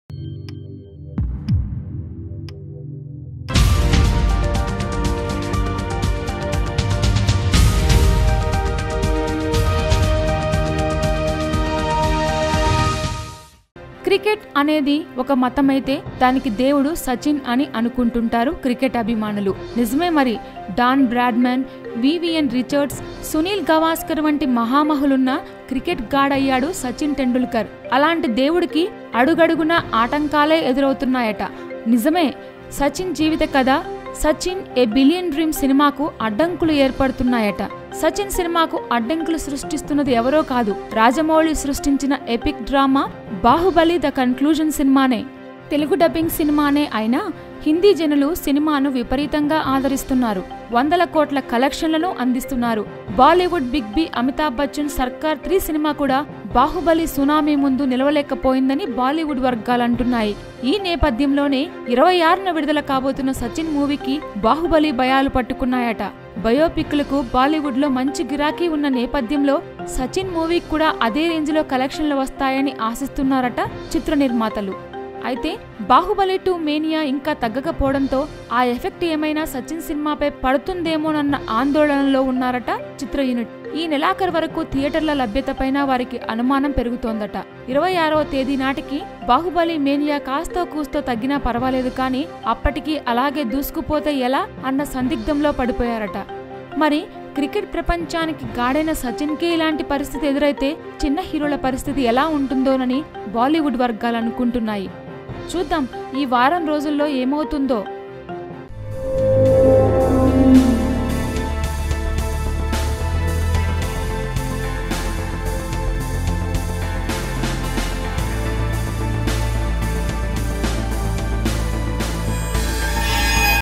cricket అనేది ఒక మతమైతే దానికి దేవుడు సచిన్ అని అనుకుంటుంటారు క్రికెట్ అభిమానులు నిజమే మరి Don Bradman Vivian Richards Sunil Gavaskar వంటి మహామహులున్న క్రికెట్ గాడయ్యాడు సచిన్ టెండూల్కర్ అలాంటి దేవుడికి అడుగడుగున ఆటంకాలే ఎదురవుతున్నాయట నిజమే సచిన్ జీవిత కథ సచిన్ ఏ బిలియన్ డ్రీమ్ సినిమాకు అడ్డంకులు ఏర్పడుతున్నాయట సచిన్ సినిమాకు అడ్డంకులు సృష్టిస్తున్నది ఎవరో కాదు రాజమౌళి సృష్టించిన epic drama Baahubali the conclusion సినిమానే తెలుగు డబ్బింగ్ సినిమానే అయినా హిందీ జనులు సినిమాను విపరీతంగా ఆదరిస్తున్నారు వందల కోట్ల కలెక్షన్లను అందిస్తున్నారు Bollywood big B Amitabh Bachchan Sarkar three cinema కూడా బాహుబలి సునామీ ముందు నిలవలేకపోయిందని బాలీవుడ్ వర్గాలంటున్నాయి ఈ నేపథ్యంలోనే ఇరవై ఆరున విడుదల కాబోతున్న సచిన్ మూవీకి బాహుబలి భయాలు పట్టుకున్నాయట బయోపిక్లకు బాలీవుడ్ లో మంచి గిరాకీ ఉన్న నేపథ్యంలో సచిన్ మూవీకి కూడా అదే రేంజ్ లో కలెక్షన్లు వస్తాయని ఆశిస్తున్నారట చిత్ర నిర్మాతలు అయితే బాహుబలి టూ మేనియా ఇంకా తగ్గకపోవడంతో ఆ ఎఫెక్ట్ ఏమైనా సచిన్ సినిమాపై పడుతుందేమోనన్న ఆందోళనలో ఉన్నారట చిత్ర యూనిట్ ఈ నెలాఖరు వరకు థియేటర్ల లభ్యతపైన వారికి అనుమానం పెరుగుతోందట ఇరవై ఆరవ తేదీ నాటికి బాహుబలి మేనియా కాస్తో కూస్తో తగ్గినా పర్వాలేదు కానీ అప్పటికి అలాగే దూసుకుపోతే ఎలా అన్న సందిగ్ధంలో పడిపోయారట మరి క్రికెట్ ప్రపంచానికి గాడైన సచిన్కే ఇలాంటి పరిస్థితి ఎదురైతే చిన్న హీరోల పరిస్థితి ఎలా ఉంటుందోనని బాలీవుడ్ వర్గాలు అనుకుంటున్నాయి చూద్దాం ఈ వారం రోజుల్లో ఏమవుతుందో